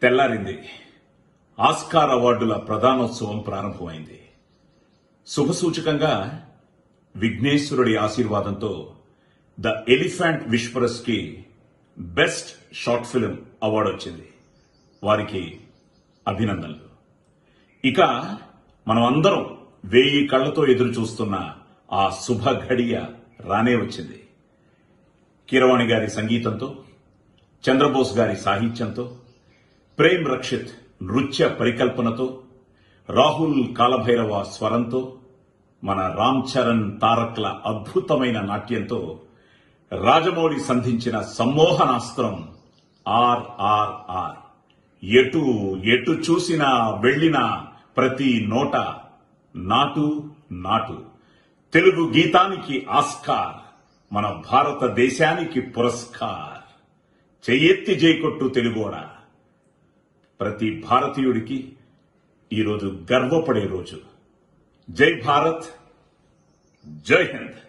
తెల్లారింది ఆస్కార్ అవార్డుల ప్రధానోత్సవం ప్రారంభమైంది శుభసూచకంగా విఘ్నేశ్వరుడి ఆశీర్వాదంతో ద ఎలిఫెంట్ విష్పరస్ కి బెస్ట్ షార్ట్ ఫిల్మ్ అవార్డు వచ్చింది వారికి అభినందనలు ఇక మనం అందరం వేయి కళ్లతో ఎదురు చూస్తున్న ఆ శుభ ఘడియ రానే వచ్చింది కీరవాణి గారి సంగీతంతో చంద్రబోస్ గారి సాహిత్యంతో ప్రేమ్ రక్షిత్ నృత్య పరికల్పనతో రాహుల్ కాలభైరవ స్వరంతో మన రామ్ చరణ్ తారక్ల అద్భుతమైన నాట్యంతో రాజమౌళి సంధించిన సమ్మోహనాస్త్రం ఆర్ఆర్ఆర్ ఎటు ఎటు చూసినా వెళ్ళినా ప్రతి నోట నాటు నాటు తెలుగు గీతానికి ఆస్కార్ మన భారతదేశానికి పురస్కార్ చెయ్యెత్తి జైకొట్టు తెలుగోడ ప్రతి భారతీయుడికి ఈరోజు గర్వపడే రోజు జై భారత్ జై హింద్